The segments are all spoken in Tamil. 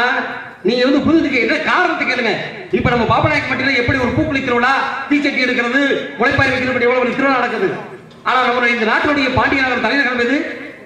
நீங்க வந்து புரிஞ்சுக்க என்ன காரணத்தை கேளுங்க இப்ப நம்ம பாபநாயக்க மட்டில எப்படி ஒரு பூக்குளி திருவிழா தீச்சட்டி எடுக்கிறது முளைப்பாரி வைக்கிறது எவ்வளவு ஒரு திருவிழா நடக்குது ஆனா நம்மளுடைய இந்த நாட்டுடைய பாண்டிய நகர் தலைநகரம் எது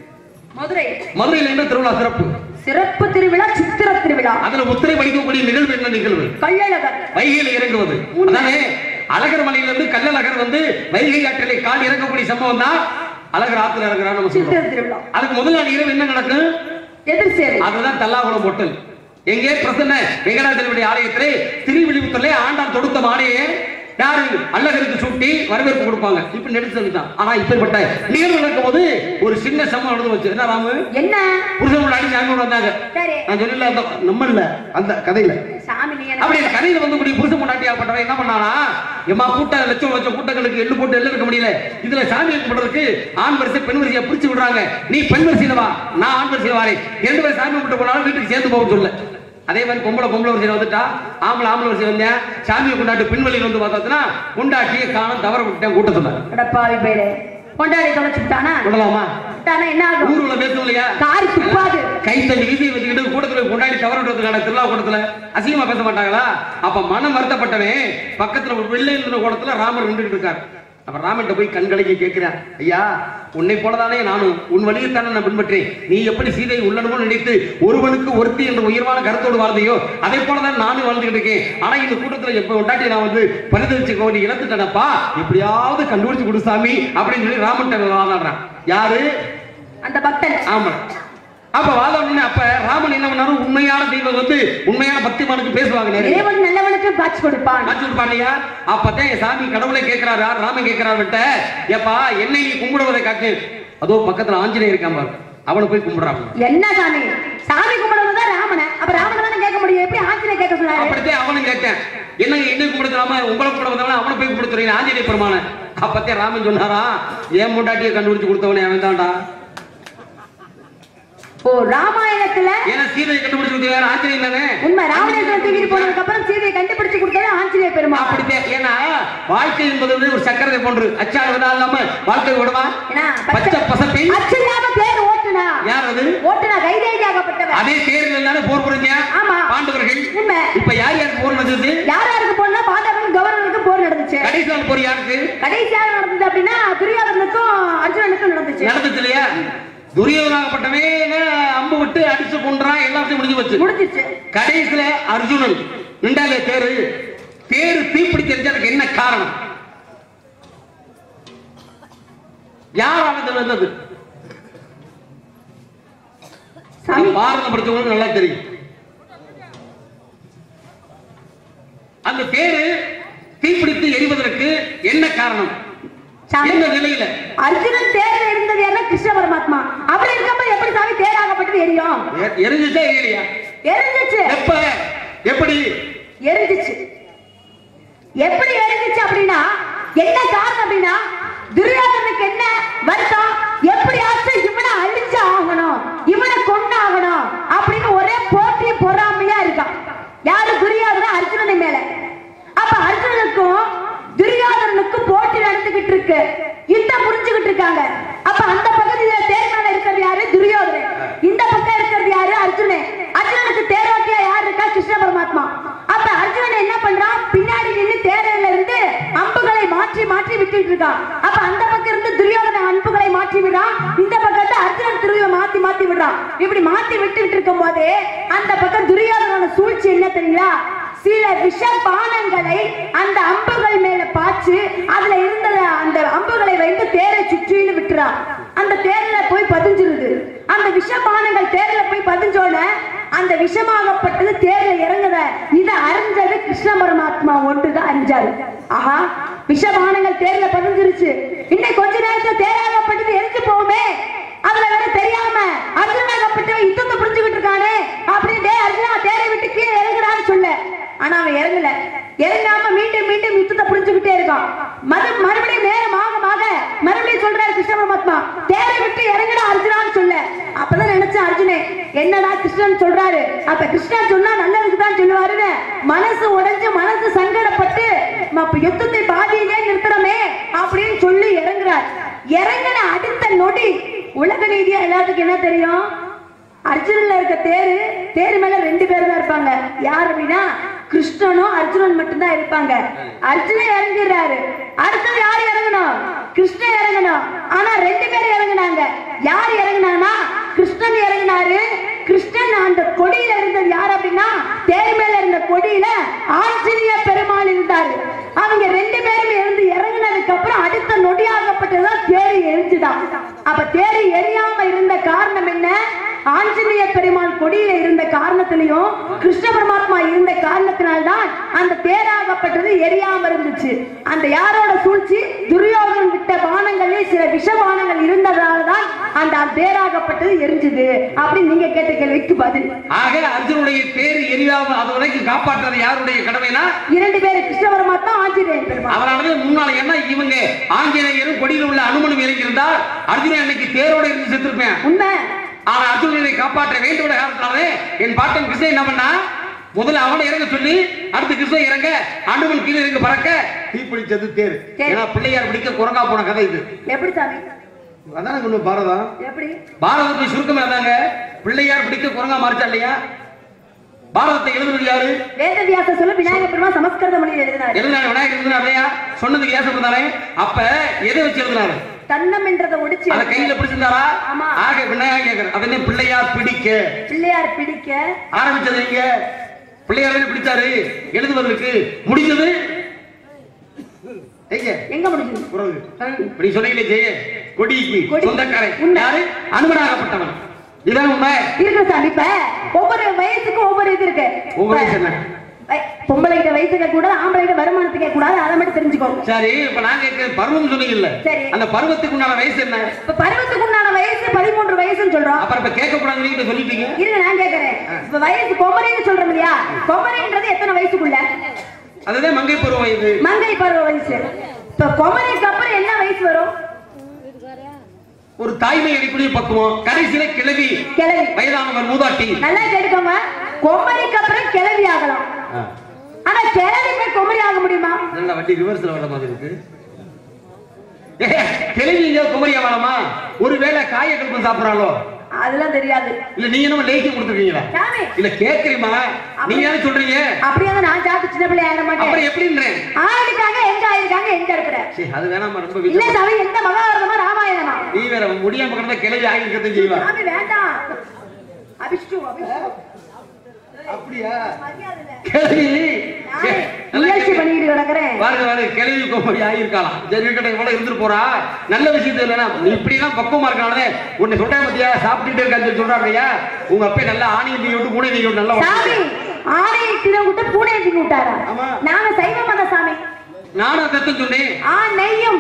மதுரை மதுரையில் என்ன திருவிழா சிறப்பு சிறப்பு திருவிழா சித்திர திருவிழா அதுல முத்திரை வடிக்கக்கூடிய நிகழ்வு என்ன நிகழ்வு கள்ளழகர் வைகையில் இறங்குவது அதானே அழகர் மலையிலிருந்து கள்ளழகர் வந்து வைகை ஆற்றிலே கால் இறங்கக்கூடிய சம்பவம் தான் அழகர் ஆத்துல இறங்குறான்னு நம்ம சித்திர சொல்றோம் திருவிழா அதுக்கு முதல் நாள் இரவு என்ன நடக்கும் எதிர் சேவை அதுதான் தல்லாகுளம் பொட்டல் எங்கே பிரசன்ன வெங்கடாச்சலபதி ஆலயத்திலே திருவிழிபுத்தூர்ல ஆண்டான் தொடுத்த மாலையே யாரு அல்லகருக்கு சுட்டி வரவேற்பு கொடுப்பாங்க இப்ப நெடுச்சது தான் ஆனா இப்படிப்பட்ட நிகழ்வு நடக்கும் போது ஒரு சின்ன சம்பவம் நடந்து வச்சு என்ன ராமு என்ன புருஷன் முன்னாடி சாமி கொண்டு வந்தாங்க சரி நான் சொல்லல அந்த நம்ம இல்ல அந்த கதையில சாமி நீ அப்படி எனக்கு இந்த கதையில வந்து கூடிய புருஷ முன்னாட்டியாப்பட்டவன் என்ன பண்ணானா எம்மா கூட்டம் லட்சம் லட்சம் கூட்டங்களுக்கு எள்ளு போட்டு எள்ளு இருக்க முடியல இதுல சாமி கும்பிடுறதுக்கு ஆண் வரிசை பெண் வரிசையை பிரிச்சு விடுறாங்க நீ பெண் வரிசையில வா நான் ஆண் வரிசையில வரேன் ரெண்டு பேரும் சாமி கும்பிட்டு போனாலும் வீட்டுக்கு சேர்ந்து போக சொல்ல அதே மாதிரி பொம்பளை பொம்பளை வரிசையில வந்துட்டா ஆம்பளை ஆம்பளை வரிசை வந்தேன் சாமியை கொண்டாட்டு பெண் வழியில் வந்து பார்த்தா கொண்டாட்டியை காணும் தவற விட்டேன் கூட்டத்துல அடப்பாவி பேரு கொண்டாடி தொலைச்சுட்டானா விடலாமா விட்டானா என்ன ஆகும் ஊருல பேசும் இல்லையா காரி துப்பாது கை தண்ணி வீசி வச்சுக்கிட்டு கூட்டத்துல போய் கொண்டாடி தவற விடுறதுக்கான திருவிழா கூட்டத்துல அசிங்கமா பேச மாட்டாங்களா அப்ப மனம் வருத்தப்பட்டவன் பக்கத்துல ஒரு வெள்ளை இருந்த கூடத்துல ராமர் நின்றுட்டு இருக்கார் அப்ப ராமன்ட்ட போய் கண்கலக்கி கேட்கிறேன் ஐயா உன்னை போலதானே நானும் உன் வழியைத்தானே நான் பின்பற்றேன் நீ எப்படி சீதை உள்ளனமோ நினைத்து ஒருவனுக்கு ஒருத்தி என்ற உயர்வான கருத்தோடு வாழ்ந்தையோ அதே போலதான் நானும் வாழ்ந்துகிட்டு இருக்கேன் ஆனா இந்த கூட்டத்துல எப்ப உண்டாட்டி நான் வந்து பரிதவிச்சு நீ இழந்துட்டேனப்பா எப்படியாவது கண்டுபிடிச்சு கொடு சாமி அப்படின்னு சொல்லி ராமன்ட்ட வாதாடுறான் யாரு அந்த பக்தன் ஆமா அப்ப வாதம் அப்ப ராமன் என்ன பண்ணாரு உண்மையான தெய்வம் வந்து உண்மையான பக்திமானுக்கு பேசுவாங்க நிறைய இறைவன் நல்லவனுக்கு காட்சி கொடுப்பான் காட்சி கொடுப்பாங்கய்யா அப்பதான் என் சாமி கடவுளை கேட்கிறாரு யார் ராமன் கேட்கிறாரு விட்ட ஏப்பா என்னை நீ கும்பிடுவதை காட்டு அதோ பக்கத்துல ஆஞ்சநேயர் இருக்கான் பாரு அவனை போய் கும்பிடுறாங்க என்ன சாமி சாமி கும்பிடுறதுதான் ராமனை அப்ப ராமனை தானே கேட்க முடியும் எப்படி ஆஞ்சனை கேட்க சொன்னாரு அப்படித்தான் அவனும் கேட்டேன் என்னங்க என்னை கும்பிடுறாம உங்களை கும்பிட வந்தவன அவனை போய் கும்பிடுத்துறீங்க ஆஞ்சநேய பெருமான அப்பத்தே ராமன் சொன்னாரா ஏன் முண்டாட்டியை கண்டுபிடிச்சு கொடுத்தவனே அவன் தான்டா ஓ ராமாயணத்துல ஏன்னா சீதையை கண்டுபிடிச்சு கொடுத்தது யார் ஆஞ்சநேயன் தானே உண்மை ராவணேஸ்வரன் தூக்கிட்டு போனதுக்கு அப்புறம் சீதையை கண்டுபிடிச்சு கொடுத்தது ஆஞ்சநேய பெருமாள் அப்படித்தான் ஏன்னா வாழ்க்கை என்பது வந்து ஒரு சக்கரத்தை போன்று அச்சாடு விடா இல்லாம வாழ்க்கை விடுமா ஏன்னா, பச்சை பசப்பில் அச்சில்லாம தேர் ஓட்டுனா யார் அது ஓட்டுனா கைதேஜாகப்பட்டவன் அதே தேர்தல் தானே போர் புரிஞ்ச ஆமா. பாண்டவர்கள் உண்மை இப்ப யார் யாருக்கு போர் நடந்தது யார் யாருக்கு போனா பாண்டவர்களுக்கும் கௌரவர்களுக்கும் போர் நடந்துச்சு கடைசி நாள் போர் யாருக்கு கடைசியாக நடந்தது அப்படின்னா துரியோதனுக்கும் அர்ஜுனனுக்கும் நடந்துச்சு நடந்துச்சு இல்லையா துரியோதனாகப்பட்டவன் அம்பு விட்டு அடிச்சு கொன்றான் எல்லாத்தையும் முடிஞ்சு வச்சு முடிஞ்சிச்சு கடைசியில அர்ஜுனன் நின்றாலே தேரு தேரு தீப்பிடிச்சு எரிஞ்சதுக்கு என்ன காரணம் யாரால இது வந்தது சாமி பாரதம் படிச்சவங்களுக்கு நல்லா தெரியும் அந்த தேரு தீப்பிடித்து எரிவதற்கு என்ன காரணம் சாமி என்ன நிலையில அர்ஜுனன் தேர்ல இருந்தது யாருன்னா கிருஷ்ண பரமாத்மா அப்படி இருக்கப்ப எப்படி சாமி தேராகப்பட்டது எரியும் எ- எரிஞ்சுச்சா எரியலையா எரிஞ்சிச்சு எப்ப எப்படி எரிஞ்சிச்சு எப்படி எரிஞ்சிச்சு அப்படின்னா என்ன காரணம் அப்படின்னா துரியோதனுக்கு என்ன வருத்தம் எப்படியாச்சும் இவனை அழிச்சு ஆகணும் இவனை கொண்டு ஆகணும் அப்படின்னு ஒரே போட்டி பொறாமையா இருக்கான் யாரு துரியோதன அர்ஜுனன் மேல அப்ப அர்ஜுனனுக்கும் துரியோதனனுக்கும் போட்டி நடந்துகிட்டு இருக்கு யுத்தம் புரிஞ்சுகிட்டு இருக்காங்க அப்ப அந்த பகுதியில தேர் மேல இருக்கிறது யாரு துரியோதனன் இந்த பக்கம் இருக்கிறது யாரு அர்ஜுனன் அர்ஜுனனுக்கு தேரோட்டியா யார் இருக்கா கிருஷ்ண பரமாத்மா அப்ப அர்ஜுனன் என்ன பண்றான் பின்னாடி நின்று தேரையில இருந்து அம்புகளை மாற்றி மாற்றி விட்டுட்டு இருக்கான் அப்ப அந்த பக்கம் இருந்து துரியோதன அன்புகளை மாற்றி விடுறான் இந்த பக்கத்தை அர்ஜுனன் திருவிழா மாத்தி மாத்தி விடுறான் இப்படி மாத்தி விட்டுட்டு இருக்கும் போதே அந்த பக்கம் துரியோதனோட சூழ்ச்சி என்ன தெரியுங்களா சில விஷ பானங்களை அந்த அம்புகள் மேல பாய்ச்சு அதுல இருந்த அந்த அம்புகளை வைத்து தேரை சுற்றின்னு விட்டுறான் அந்த தேர்ல போய் பதிஞ்சிருது அந்த விஷபானங்கள் தேர்ல போய் பதிஞ்சோன அந்த விஷமாகப்பட்டது தேர்ல இறங்குத இதை அறிஞ்சது கிருஷ்ண பரமாத்மா ஒன்றுதான் அறிஞ்சாரு ஆஹா விஷபானங்கள் தேர்ல பதிஞ்சிருச்சு இன்னும் கொஞ்ச நேரத்துல தேராகப்பட்டது எரிஞ்சு போகுமே அதுல வேற தெரியாம அர்ஜுனாகப்பட்டவன் யுத்தத்தை புரிஞ்சுக்கிட்டு இருக்கானே அப்படின்னு டேய் அர்ஜுனா தேரை விட்டு கீழே இறங்குறான்னு சொல்ல ஆனா அவன் இறங்கல இறங்காம மீண்டும் மீண்டும் யுத்தத்தை புரிஞ்சுக்கிட்டே இருக்கான் மறு மறுபடியும் நேரம் ஆக ஆக மறுபடியும் சொல்றாரு கிருஷ்ண பரமாத்மா தேரை விட்டு இறங்குடா அர்ஜுனான்னு சொல்ல அப்பதான் நினைச்சேன் அர்ஜுனே என்னடா கிருஷ்ணன் சொல்றாரு அப்ப கிருஷ்ணன் சொன்னா நல்லதுக்கு தான் சொல்லுவாருன்னு மனசு உடைஞ்சு மனசு சங்கடப்பட்டு அப்ப யுத்தத்தை பாதியிலே நிறுத்தணுமே அப்படின்னு சொல்லி இறங்குறார் இறங்கின அடுத்த நொடி உலக நீதியா எல்லாத்துக்கும் என்ன தெரியும் அர்ஜுனன்ல இருக்க தேரு தேரு மேல ரெண்டு பேர் தான் இருப்பாங்க யார் அப்படின்னா கிருஷ்ணனும் அர்ஜுனன் மட்டும்தான் இருப்பாங்க அர்ஜுனன் இறங்கிடுறாரு அடுத்தது யார் இறங்கணும் கிருஷ்ணன் இறங்கணும் ஆனா ரெண்டு பேர் இறங்குனாங்க யார் இறங்குனானா கிருஷ்ணன் இறங்கினாரு கிருஷ்ணன் அந்த கொடியில இருந்தது யார் அப்படின்னா தேர் மேல இருந்த கொடியில ஆஞ்சநேய பெருமாள் இருந்தாரு அவங்க ரெண்டு பேரும் இருந்து இறங்குனதுக்கு அப்புறம் அடுத்த நொடியாகப்பட்டதுதான் தேரு எரிஞ்சுதான் அப்ப தேரு எரியாம இருந்த காரணம் என்ன ஆஞ்சநேய பெருமாள் கொடியில இருந்த காரணத்திலையும் கிருஷ்ண பரமாத்மா இருந்த காரணத்தினால்தான் அந்த தேராகப்பட்டது எரியாம இருந்துச்சு அந்த யாரோட சூழ்ச்சி துரியோகன் விட்ட பானங்களே சில விஷ பானங்கள் இருந்ததாலதான் அந்த தேராகப்பட்டது எரிஞ்சுது அப்படின்னு நீங்க கேட்ட கேள்விக்கு பதில் ஆக அர்ஜுனுடைய தேர் எரியாம அது வரைக்கும் காப்பாற்றுறது யாருடைய கடமைனா இரண்டு பேர் கிருஷ்ண பரமாத்மா ஆஞ்சநேய பெருமாள் அதனாலவே முன்னால ஏன்னா இவங்க ஆஞ்சநேயரும் கொடியில் உள்ள அனுமனும் இறங்கியிருந்தால் அர்ஜுனன் அன்னைக்கு தேரோட இருந்து செத்துருப்பேன் உண்மை ஆனா அர்ஜுனனை காப்பாற்ற வேண்டும் காரணத்தாலே என் பாட்டன் கிருஷ்ணன் என்ன பண்ணா முதல்ல அவனை இறங்க சொல்லி அடுத்து கிருஷ்ணன் இறங்க அனுமன் கீழே இறங்க பறக்க தீப்பிடிச்சது தேர் தேர். ஏன்னா பிள்ளையார் பிடிக்க குரங்கா போன கதை இது எப்படி சாமி அதான் கொண்டு பாரதம் எப்படி பாரதத்தை சுருக்கம் இருந்தாங்க பிள்ளையார் பிடிக்க குரங்கா மாறிச்சா இல்லையா பாரதத்தை எழுதுனது யாரு வேதவியாச சொல்ல விநாயகர் பெருமாள் சமஸ்கிருத மொழியில் எழுதினார் எழுதினாரு விநாயகர் எழுதினார் இல்லையா சொன்னதுக்கு ஏசம் தானே அப்ப எதை வச்சு எழுதினாரு தன்னம் என்றதை ஒடிச்சு அத கையில பிடிச்சிருந்தாரா ஆமா. ஆக விநாயகர் அதனே பிள்ளையார் பிடிக்க பிள்ளையார் பிடிக்க ஆரம்பிச்சது நீங்க பிள்ளையார் தானே பிடிச்சாரு எழுதுவதற்கு முடிஞ்சது எங்க எங்க முடிஞ்சது குரங்கு இப்படி சொன்னீங்களே ஜெய கொடிக்கு கொடி. சொந்தக்காரன் உண்மை. யாரு அனுமனாகப்பட்டவன் இதான் உண்மை இருக்கு சாமி இப்ப ஒவ்வொரு வயசுக்கும் ஒவ்வொரு இது இருக்கு உங்க வயசு என்ன வய- பொம்பளைகிட்ட வயசுக்க கூட ஆம்பளைகிட்ட வருமானத்துக்கே கூடாது அதை மட்டும் தெரிஞ்சுக்கோங்க சரி இப்ப நான் கேட்க பருவம் சொன்னீங்கல்ல சரி. அந்த பருவத்துக்கு உண்டான வயசு என்ன இப்ப பருவத்துக்கு உண்டான வயசு பதிமூன்று வயசுன்னு சொல்றோம் அப்புறம் இப்ப கேட்க கூடாதுன்னு நீங்க சொல்லிட்டீங்க இருங்க நான் கேக்குறேன் இப்ப வயசு கொமரைன்னு சொல்றோம் இல்லையா கொமரைன்றது எத்தனை வயசுக்குள்ள அதுதான் மங்கை பருவ வயது மங்கை பருவ வயசு இப்ப கொமரைக்கு அப்புறம் என்ன வயசு வரும் ஒரு தாய்மை அடிப்படை பக்குவம் கடைசியில கிளவி கிளவி வயதானவர் மூதாட்டி நல்லா கேட்டுக்கோங்க கொமரைக்கு அப்புறம் கிளவி ஆகலாம் ஆனா கிளவி போய் கொமரி ஆக முடியுமா நல்ல வண்டி ரிவர்ஸ்ல வர மாதிரி இருக்கு கிளவி குமரியா வேணாமா ஒருவேளை காய கல்பம் சாப்பிடறாளோ அதெல்லாம் தெரியாது இல்ல நீங்க என்ன லேக்கி கொடுத்துருக்கீங்களா சாமி இல்ல கேக்குறீமா நீங்க யாரும் சொல்றீங்க அப்படியே தான் நான் சாப்பிட்டு சின்ன பிள்ளை ஆயிட மாட்டேன் அப்புறம் எப்படின்றேன் ஆயிருக்காங்க எங்க ஆயிருக்காங்க எங்க இருக்கிற சரி, அது வேணாமா ரொம்ப இல்ல வித்தியாசம். சாமி எந்த மகாபாரதமா ராமாயணமா நீ வேற முடியாம கிடந்த கிளவி ஆகிருக்கத்தையும் செய்வா சாமி வேண்டாம் அபிஷ்டு அபிஷ்டு அப்படியா மரியாதை இல்ல. கிளவி நானே சரி, நல்லா முயற்சி கேட்க- பண்ணிட்டு கிடக்குறேன் பாருங்க பாருங்க கிளவி கோமரி ஆகியிருக்கலாம் சரி இருக்கட்டும் இவ்வளவு இருந்துட்டு போறா நல்ல விஷயத்து இல்லைன்னா நீ இப்படி எல்லாம் பக்குவமா இருக்கானே உன்னை சொல்றேன் பத்தியா சாப்பிட்டுட்டு இருக்கான்னு சொல்லி சொல்றாங்க ஐயா உங்க அப்பா நல்லா ஆணி தீ விட்டு பூனை தீ விட்டு நல்லா சாமி வளர்த்தாரு. ஆணையை தின விட்டு பூனை திங்க விட்டாரா ஆமா. நாங்க சைவ மத சாமி நானும் அதைத்தான் சொன்னேன் ஆ நெய்யும்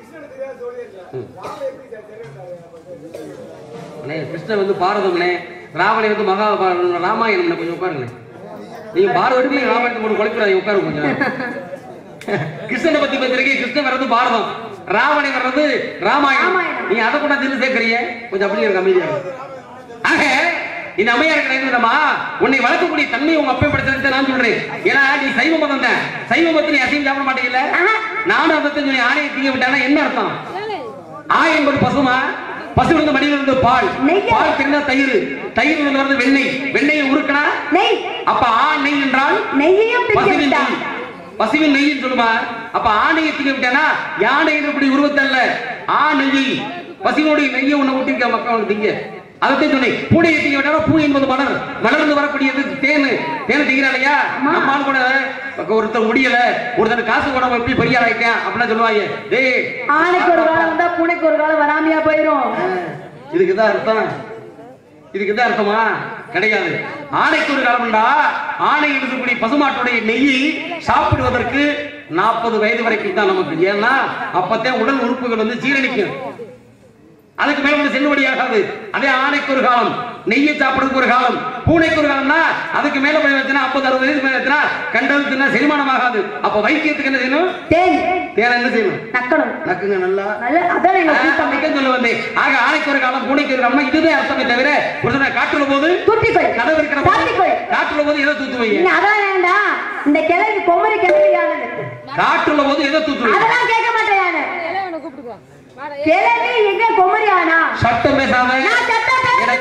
அண்ணே, கிருஷ்ணன் வந்து பாரதம்னே ராவணன் வந்து மகாபாரதம் ராமாயணம் கொஞ்சம் உட்காருங்களேன் நீங்க பாரதத்துக்கு ராமாயணத்தை போட்டு குழப்பிடாதீங்க உட்காரு கொஞ்சம் கிருஷ்ணனை பத்தி பேசுறீங்க கிருஷ்ணன் வர்றது பாரதம் ராவணன் வர்றது ராமாயணம் ராமாயணம். நீங்க அதை கூட திரு சேர்க்கறீங்க கொஞ்சம் அப்படியே இருக்க அமைதியா இருங்க. ஆக இந்த அம்மையார் கிடையாதுமா உன்னை வளர்க்கக்கூடிய தன்மை உங்க அப்பா படுத்த நான் சொல்றேன் ஏன்னா நீ சைவ மதம் தான் சைவ மதத்தை நீ அசையும் சாப்பிட மாட்டீங்கல்ல ஆஹா. நானும் அதை சொல்லி ஆணையை தீங்க விட்டானா என்ன அர்த்தம் ஆ என்பது பசுமா பசு இருந்து மடியில் இருந்து பால் நெய்யா? பால் தெரிந்தா தயிர் தயிர் இருந்து வருது வெண்ணெய் வெண்ணெயை உருக்கினா நெய் அப்ப ஆ நெய் என்றால் நெய்யையும் திங்க பசுவின் விட்டா நெய் பசுவின் நெய்ன்னு சொல்லுமா அப்ப ஆணையை திங்க விட்டானா யானை இப்படி உருவத்தல்ல ஆ நெய் பசுவினுடைய நெய்யை உன்னை ஊட்டிருக்க மக்கள் திங்க அதைத்தான் சொன்னேன் பூனையை திங்க விட்டானா பூ என்பது மலர் மலர்ந்து வரக்கூடியது தேனு தேனு திங்கிறா இல்லையா நம்ம ஆள் கூட ஒருத்தர் முடியல ஒருத்தர் காசு கூட எப்படி பெரியார் ஆயிட்டேன் அப்படின்னா சொல்லுவாங்க டேய் ஆணைக்கு ஒரு காலம் வந்தா பூனைக்கு ஒரு காலம் வராமையா போயிரும் இதுக்கு தான் அர்த்தம் இதுக்கு தான் அர்த்தமா கிடையாது ஆணைக்கு ஒரு காலம்டா ஆணை இருக்கக்கூடிய பசுமாட்டுடைய நெய் சாப்பிடுவதற்கு நாற்பது வயது வரைக்கும் தான் நமக்கு ஏன்னா அப்பத்தான் உடல் உறுப்புகள் வந்து ஜீரணிக்கும் அதுக்கு மேல வந்து செல்லுபடி ஆகாது அதே ஆணைக்கு ஒரு காலம் நெய்யை சாப்பிடுறதுக்கு ஒரு காலம் பூனைக்கு ஒரு காலம்னா அதுக்கு மேல போய் வச்சுனா ஐம்பது அறுபது வயசுக்கு மேல வச்சுனா கண்டது தின்னா செரிமானம் ஆகாது அப்ப வைத்தியத்துக்கு என்ன செய்யணும் தேன் தேனை என்ன செய்யணும் நக்கணும் நக்குங்க நல்லா நல்ல அதான் எங்க கூட்டம் அப்படித்தான் சொல்ல வந்தேன். ஆக ஆணைக்கு ஒரு காலம் பூனைக்கு ஒரு காலம்னா இதுதான் அர்த்தமே தவிர ஒரு சொன்ன காற்றுள்ள போது தூத்திக்கொள் கதவு இருக்கிற போது சாத்திக்கொள் காற்றுள்ள போது எதை தூத்துவீங்க நீங்க அதான் வேண்டாம் இந்த கிழவி கொமரி கிளவியானது காற்றுள்ள போது எதை தூத்துவீங்க அதெல்லாம் கேட்க மாட்டேன் நானு இளையவனை கூப்பிட்டுக்குவா வாடா, கிழவி எங்க கொமரி ஆனா சட்டம் பேசாம நான் சத்தம் பேசுறேன். எனக்கு பிடிக்காத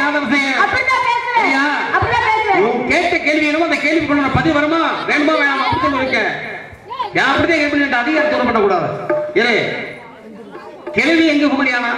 பிடிக்காத விஷயம் அப்படிதான் பேசுவேன் சரியா? அப்படிதான் பேசுவேன் உன் கேட்ட கேள்வி என்னமோ அந்த கேள்விக்கு உண்டான பதில் வருமா வேணுமா வேணாமா அப்படி சொல்லி வைக்க நான் அப்படிதான் கேள்வி கேட்ட அதிகாரத்தோட பண்ணக்கூடாது இரு கேள்வி எங்க குமரியானா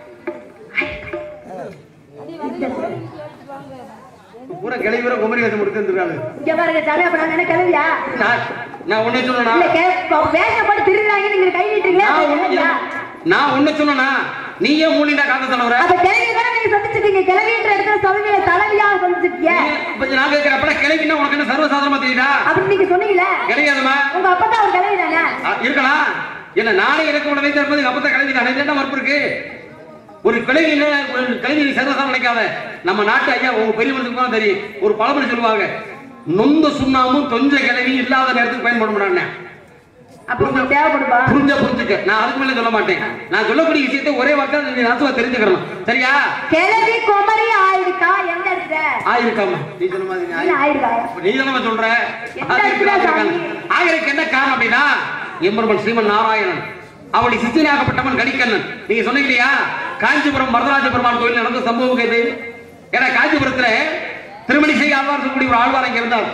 பூரா கிளவி வர குமரி வேஷம் கொடுத்து இருக்காரு இங்க பாருங்க சாமி அப்ப நான் என்ன கிளவியா நான் நான் ஒண்ணு சொன்னா இல்ல கே- வேஷம் போட்டு திருடுறாங்க நீங்க கை நீட்டுறீங்களா நான் அப்ப ஒண்ணு கிளவியா? நான் ஒண்ணு சொன்னா நீயே மூலிண்டா காத்த தலைவர அப்ப கிளவி தானே நீங்க சந்திச்சிருக்கீங்க கிளவின்ற இடத்துல சொல்லுவீங்க தலைவியா சந்திச்சிருக்கீங்க இப்ப நான் கேட்கிறேன் அப்ப கிளவின்னா உனக்கு என்ன சர்வசாதாரணமா தெரியுதா அப்படி நீங்க சொன்னீங்களே கிடையாதுமா உங்க அப்பா தான் ஒரு கிளவி தானே ஆ, இருக்கலாம் என்ன நானே எனக்கு உடனே தரும்போது அப்பத்த கிளவி தானே என்ன மறுப்பு இருக்கு ஒரு கிளவி இல்ல, ஒரு கிளவி நீ சர்வசாதாரணம் நினைக்காத நம்ம நாட்டு ஐயா உங்க பெரிய மனுஷனுக்கு தான் தெரியும் ஒரு பழமொழி சொல்லுவாங்க நொந்த சுண்ணாமும் தொஞ்ச கிளவி இல்லாத நேரத்துக்கு பயன்படுறாங்க அப்ப உங்களுக்கு தேவைப்படுப்பா புரிஞ்ச புரிஞ்சுக்க நான் அதுக்கு மேல சொல்ல மாட்டேன் நான் சொல்லக்கூடிய விஷயத்தை ஒரே வார்த்தை நீ நாசுவா தெரிஞ்சுக்கணும் சரியா கிளவி குமரி ஆயிடுக்கா எந்த இடத்துல ஆயிருக்காமா நீ சொன்ன மாதிரி நீ இல்ல ஆயிடுக்கா இப்ப நீ தானே சொல்ற என்ன இருக்குடா சாமி? ஆயிரக்கு என்ன காரணம் அப்படின்னா எம்பெருமன் ஸ்ரீமன் நாராயணன் அவளை சித்தினாகப்பட்டவன் கணிக்கண்ணன் நீங்க சொன்னீங்க இல்லையா காஞ்சிபுரம் வரதராஜ பெருமான் கோயில் நடந்த சம்பவம் இது ஏன்னா காஞ்சிபுரத்துல திருமணி செய்ய ஆழ்வார் சொல்லக்கூடிய ஒரு ஆழ்வார் இங்க இருந்தார்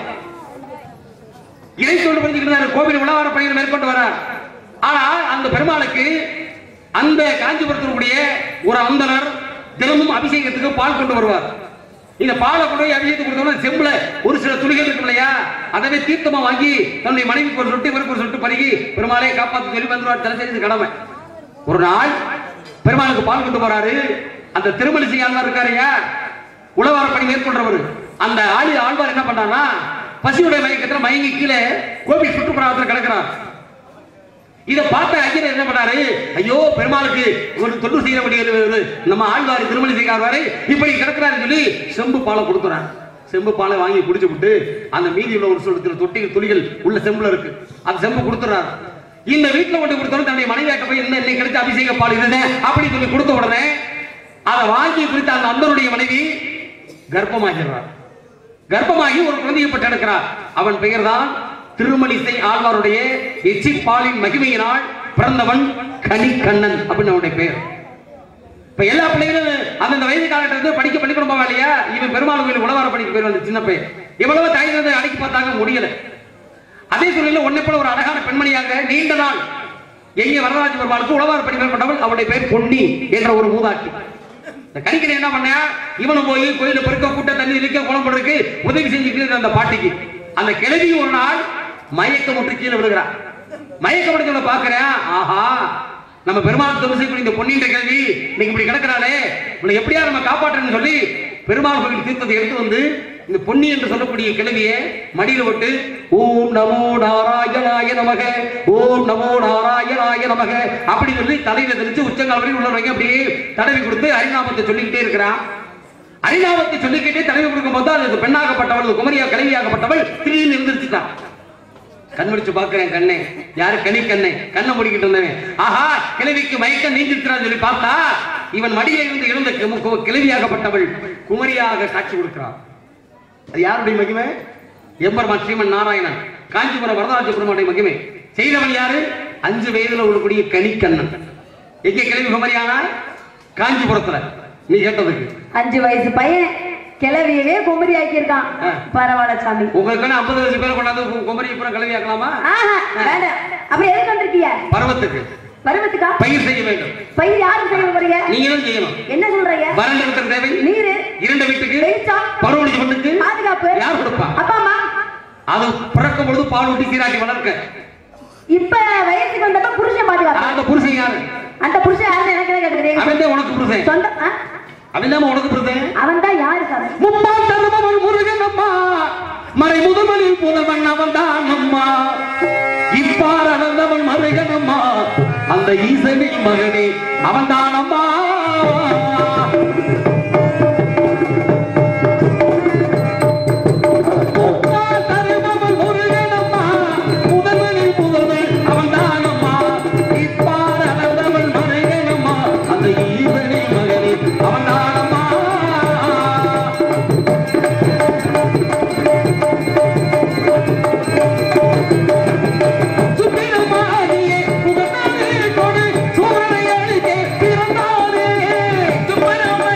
இறை தொண்டு பண்ணிக்கிறார் கோவில் உழவார பணிகள் மேற்கொண்டு வரார் ஆனால் அந்த பெருமாளுக்கு அந்த காஞ்சிபுரத்தினுடைய ஒரு அந்தனர் தினமும் அபிஷேகத்துக்கு பால் கொண்டு வருவார் இந்த பாலை கொண்டு போய் அபிஷேகத்துக்கு கொடுத்தோம்னா செம்புல ஒரு சில துளிகள் இருக்கும் இல்லையா அதவே தீர்த்தமா வாங்கி தன்னுடைய மனைவிக்கு ஒரு சொட்டு இவருக்கு ஒரு சொட்டு பருகி பெருமாளை காப்பாத்து சொல்லி வந்துருவார் தினசரி இது கடமை ஒரு நாள் பெருமாளுக்கு பால் கொண்டு போறாரு அந்த திருமணி செய்யாளர் இருக்காருயா உழவார பணி மேற்கொண்டவர் அந்த ஆளு ஆழ்வார் என்ன பண்றாருன்னா பசியுடைய மயக்கத்துல மயங்கி கீழே கோவில் சுற்றுப்புறத்துல கிடக்கிறார் இத பார்த்த ஐயர் என்ன பண்ணாரு ஐயோ பெருமாளுக்கு ஒரு தொண்டு செய்ய வேண்டிய நம்ம ஆழ்வார் திருமணி செய்யாரு இப்படி கிடக்கிறாரு சொல்லி செம்பு பாலை கொடுக்குறான் செம்பு பாலை வாங்கி குடிச்சு விட்டு அந்த மீதி உள்ள ஒரு சில தொட்டிகள் துளிகள் உள்ள செம்புல இருக்கு அந்த செம்பு கொடுத்துறாரு இந்த வீட்டுல கொண்டு கொடுத்தோம் தன்னுடைய மனைவியாக்க போய் இந்த இன்னைக்கு கிடைச்ச அபிஷேக பால் இதுதான் அப்படி சொல்லி கொடுத்த உடனே அதை வாங்கி குடித்த அந்த அந்தருடைய மனைவி கர்ப்பமாகிறார் கர்ப்பமாகி ஒரு குழந்தையை பெற்றெடுக்கிறார் அவன் பெயர்தான் திருமலிசை ஆழ்வாருடைய எச்சி பாலின் மகிமையினால் பிறந்தவன் கனிக்கண்ணன் அப்படின்னு அவனுடைய பெயர் இப்ப எல்லா பிள்ளைகளும் அந்தந்த வயது காலகட்டத்தில் படிக்க பள்ளிக்கூடம் போவா இல்லையா இவன் பெருமாள் கோயில் உழவார படிக்க போய் அந்த சின்ன பையன் எவ்வளவு தாய் தந்தை அடக்கி பார்த்தாங்க முடியல அதே சூழ்நிலையில் உன்னை போல ஒரு அழகான பெண்மணியாக நீண்ட நாள் எங்கே வரதராஜ பெருமாளுக்கு உழவார் பணி மேற்கொண்டவள் அவருடைய பெயர் பொன்னி என்ற ஒரு மூதாட்டி இந்த கணிக்கனை என்ன பண்ண இவனும் போய் கோயில பெருக்க கூட்ட தண்ணி இருக்க குளம் போடுறதுக்கு உதவி செஞ்சுக்கிட்டு அந்த பாட்டிக்கு அந்த கிழவி ஒரு நாள் மயக்கம் விட்டு கீழே விழுகிறான் மயக்கம் முடிஞ்சவள பாக்குறேன் ஆஹா நம்ம பெருமாள் தொகுதி இந்த பொன்னின்ற கிழவி இன்னைக்கு இப்படி கிடக்கிறாளே இவளை எப்படியா நம்ம காப்பாற்றணும்னு சொல்லி பெருமாள் கோவில் தீர்த்தத்தை எடுத்து வந்து இந்த பொன்னி என்று சொல்லக்கூடிய கிழவியை மடியில விட்டு ஓம் நமோ நாராயணாய நமக ஓம் நமோ நாராயணாய நமக அப்படி சொல்லி தலையில தெளிச்சு உச்சங்கால் வரையும் உள்ளவங்க அப்படியே தடவி கொடுத்து ஹரிநாமத்தை சொல்லிக்கிட்டே இருக்கிறான் ஹரிநாமத்தை சொல்லிக்கிட்டே தடவி கொடுக்கும் போது அது பெண்ணாகப்பட்டவள் அது குமரியா கிழவியாகப்பட்டவள் திடீர்னு எழுந்திருச்சுட்டான் கண் முடிச்சு பாக்குறேன் கண்ணே யாரு கனி கண்ணே கண்ணை முடிக்கிட்டு இருந்தவன் ஆஹா கிழவிக்கு மயக்கம் நீந்திருக்கிறான்னு சொல்லி பார்த்தா இவன் மடியில இருந்து எழுந்த கிமு- கு- கிழவியாகப்பட்டவள் குமரியாக காட்சி கொடுக்கிறார் அது யாருடைய மகிமை எம்பெருமான் ஸ்ரீமன் நாராயணன் காஞ்சிபுரம் வரதராஜ பெருமானுடைய மகிமை செய்தவன் யாரு அஞ்சு வயதுல உள்ளக்கூடிய கனிக்கண்ணன் எங்க கிளம்பி குமரியானா காஞ்சிபுரத்துல நீ கேட்டதுக்கு அஞ்சு வயசு பையன் கிளவியவே குமரி ஆக்கியிருக்கான் ஆ. பரவாயில்ல சாமி உங்களுக்கு ஐம்பது வயசு பேரை கொண்டாந்து கு- குமரி அப்புறம் கிளம்பி ஆக்கலாமா ஆஹா வேண்டாம் அப்படி எதுக்கு வந்திருக்கீங்க பருவத்துக்கு பருவத்துக்கா பயிர் செய்ய வேண்டும் பயிர் யாருக்கு செய்ய போறீங்க நீங்க தான் செய்யணும் என்ன சொல்றீங்க வறண்ட இருக்கிற தேவை நீரு இரண்டு வீட்டுக்கு வெளிச்சம் பருவநிலை பண்ணுக்கு பாதுகாப்பு யார் கொடுப்பா அப்பா அம்மா அது பிறக்கும் பொழுது பால் ஊட்டி சீராட்டி வளர்க்க இப்ப வயசுக்கு வந்தப்ப புருஷன் பாதுகாப்பு அந்த புருஷன் யாரு அந்த புருஷன் யாருன்னு எனக்கு தான் கேட்டுக்கிறீங்க அவன் தான் உனக்கு புருஷன் சொந்த அவன் தான் உனக்கு புருஷன் அவன் தான் யாரு சாமி முப்பால் தருபவன் முருகன் அம்மா மறை முதமனில் புலவன் அவன் தான் அம்மா இப்பார் அளந்தவன் மருகன் அம்மா அந்த ஈசனின் மகனே அவன் தான் அம்மா முப்பால் தருபவன் முருகன் அம்மா முதல்வனில் புலவன் அவன் தான் அம்மா இப்பார் அளந்தவன் மருகன் அம்மா அந்த ஈசனின் மகனே அவன் தான் அம்மா சுப்பிரமணியே புகழ்ந்தாரே கொடு சூரனை அழிக்க பிறந்தாரே சுப்பிரமணியே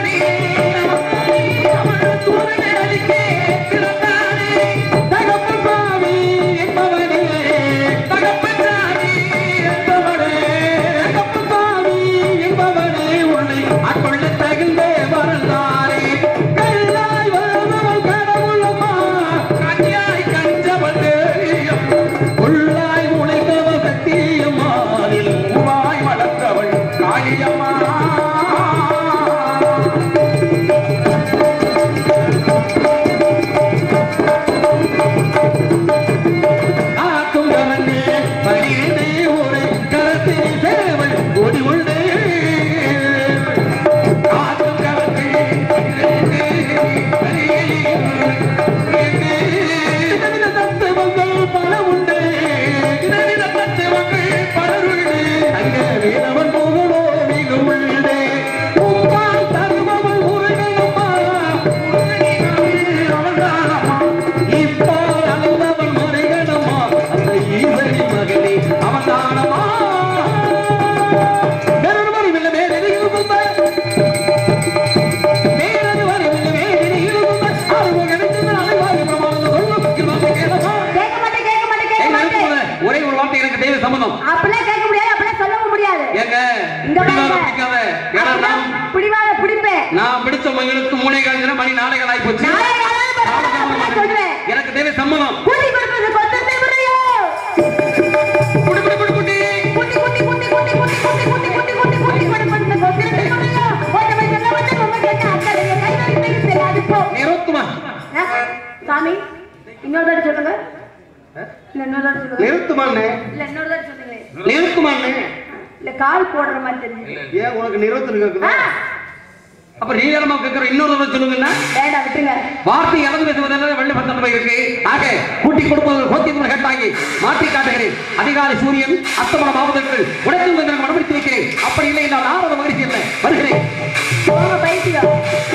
இன்னொரு தாட்டி சொல்லுங்க இல்ல இன்னொரு தாட்டி சொல்லுங்க நிறுத்துமாண்ணே இல்ல இன்னொரு தாட்டி சொல்லுங்களேன் நிறுத்துமாண்ணே இல்ல கால் போடுற மாதிரி தெரிஞ்சு ஏன் உனக்கு நிறுவத்தில் கேக்குதா அப்ப நீ என்னமா கேட்கிற இன்னொரு தடவை சொல்லுங்கன்னா வேண்டாம் விட்டுருங்க வார்த்தை இழந்து பேசுவதெல்லாம் வெள்ளை பத்தொன்பது இருக்கு ஆக கூட்டி கொடுப்பது கோத்தியத்தில் கேட்டாங்கி மாற்றி காட்டுகிறேன் அதிகாலை சூரியன் அஸ்தமனம் ஆவதற்கு உடத்தில் வந்து எனக்கு மனப்படுத்தி வைக்கிறேன் அப்படி இல்லை நான் நாரத மகிழ்ச்சி இல்லை வருகிறேன் போங்க பைத்தியம்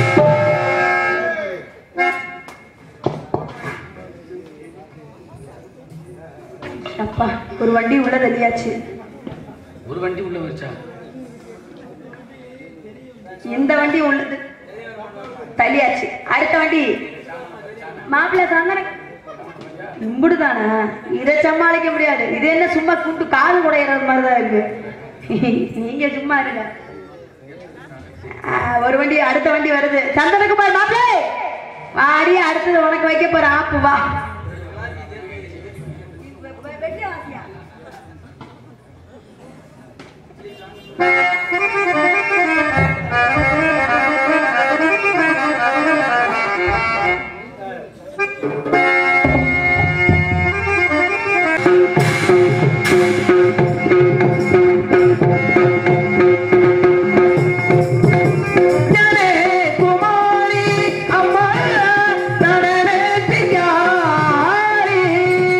அப்பா ஒரு வண்டி உள்ள தள்ளியாச்சு ஒரு வண்டி உள்ள வச்சா எந்த வண்டி உள்ளது தள்ளியாச்சு அடுத்த வண்டி மாப்பிள்ளை சந்தன இம்புடுதானா இதை சமாளிக்க முடியாது இது என்ன சும்மா கூட்டு காது குடையிறது மாதிரிதான் இருக்கு நீங்க சும்மா இருங்க ஆ, ஒரு வண்டி அடுத்த வண்டி வருது சந்தனகுமார் மாப்பிள்ளை வாடி அடுத்தது உனக்கு வைக்க போற ஆப்பு வா நடனே குமாரி அம்மா நடனே தியாரி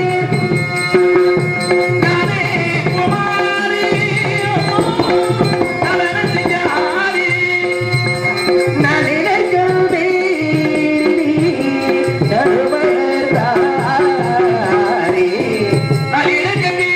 நடனே குமாரி அம்மா நடனே தியாரி நடனே கல்வி தருவதாரி நடனே கல்வி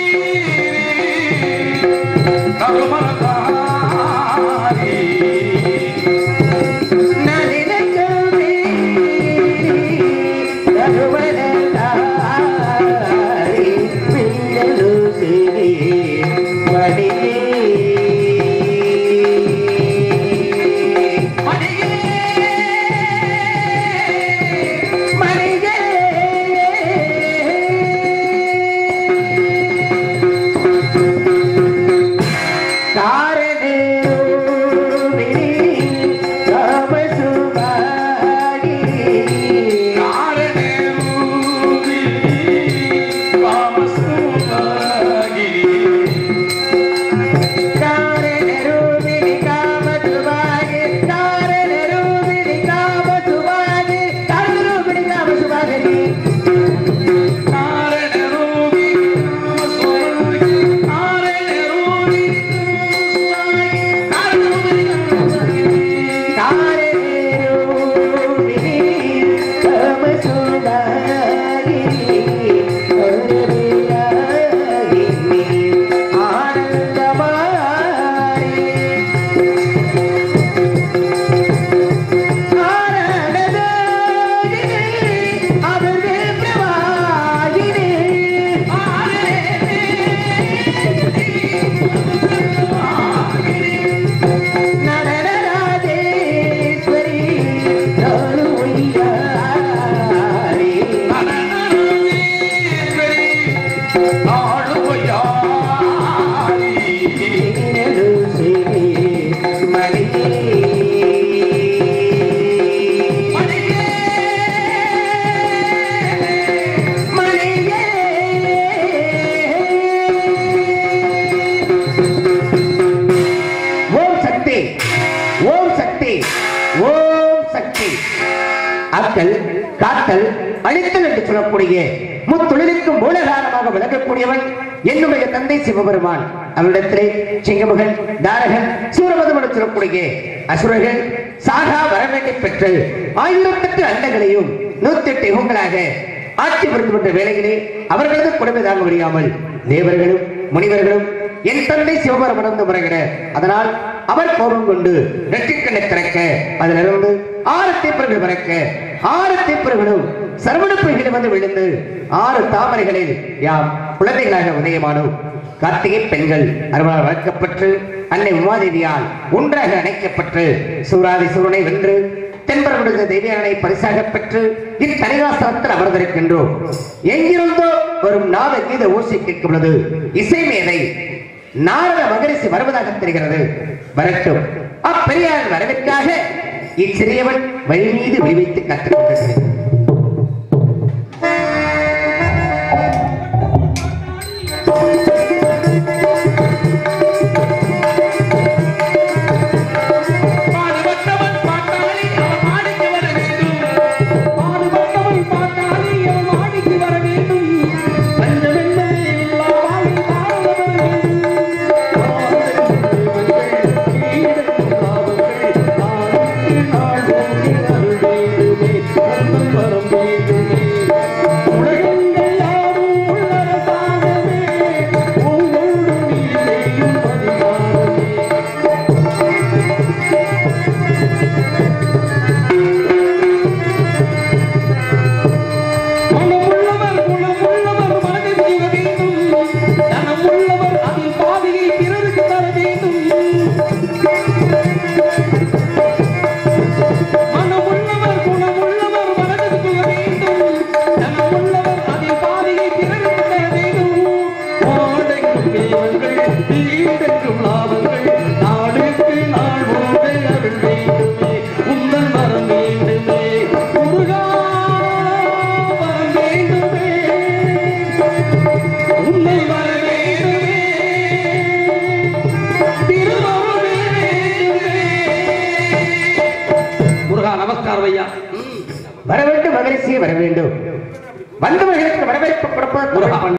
ஓம் சக்தி ஓம் சக்தி ஓம் சக்தி அக்கல் காத்தல் அழித்தல் என்று சொல்லக்கூடிய முத்தொழிலுக்கு மூலகாரணமாக விளங்கக்கூடியவன் என்னுடைய தந்தை சிவபெருமான் அவரிடத்திலே சிங்கமுகன் தாரகன் சூரமதம் என்று சொல்லக்கூடிய அசுரர்கள் சாகா வரவேண்டி பெற்று ஆயிரத்தெட்டு அண்டங்களையும் நூத்தி எட்டு யுகங்களாக ஆட்சி புரிந்துவிட்ட வேளையிலே அவர்களது கொடுமை தாங்க முடியாமல் தேவர்களும் முனிவர்களும் என் தந்தை சிவபெருமனந்து முறைகிட அதனால் அவர் கோபம் கொண்டு நெற்றிக்கண்ணை திறக்க அதிலிருந்து ஆறு தீப்பர்கள் பறக்க ஆறு தீப்பர்களும் சர்வனுப்பைகளும் வந்து விழுந்து ஆறு தாமரைகளில் யாம் குழந்தைகளாக உதயமானோம் கார்த்திகை பெண்கள் அருளால் வளர்க்கப்பட்டு அன்னை உமாதேவியால் ஒன்றாக அணைக்கப்பட்டு சூராதி சூரனை வென்று தென்பரவிடுந்த தெய்வியனை பரிசாக பெற்று இத்தனிகாசனத்தில் அமர்ந்திருக்கின்றோம் எங்கிருந்தோ வரும் நாத கீத ஓசை கேட்கும் பொழுது இசை மேதை நாரத மகரிஷி வருவதாக தெரிகிறது வரட்டும் அப்பெரியார் வரவிற்காக இச்சிறியவன் வழி மீது விழிவைத்து கற்றுக் கொண்டிருக்கிறேன் மனமுள்ளவர் குணமுள்ளவர் மனதை செய்ய வேண்டும் தனமுள்ளவர் அதில் பாதியை பிறருக்கு தர வேண்டும் மனமுள்ளவர் குணமுள்ளவர் மனதை செய்ய வேண்டும் தனமுள்ளவர் அதில் பாதியை பிறருக்கு தர வேண்டும் நாடெங்கும் தெய்வங்கள் வீடெங்கும் லாபங்கள் நாடுக்கு நாள் ஓட அருள் வேண்டுமே உந்தன் வரம் வேண்டுமே முருகா வரம் வேண்டுமே உன்னை வர வேண்டுமே திருவருள் வேண்டுமே முருகா நமஸ்காரம் ஐயா வர வேண்டும் மகிழ்ச்சியே வர வேண்டும் வந்தவர்களுக்கு வரவேற்பு கொடுப்பது முருகா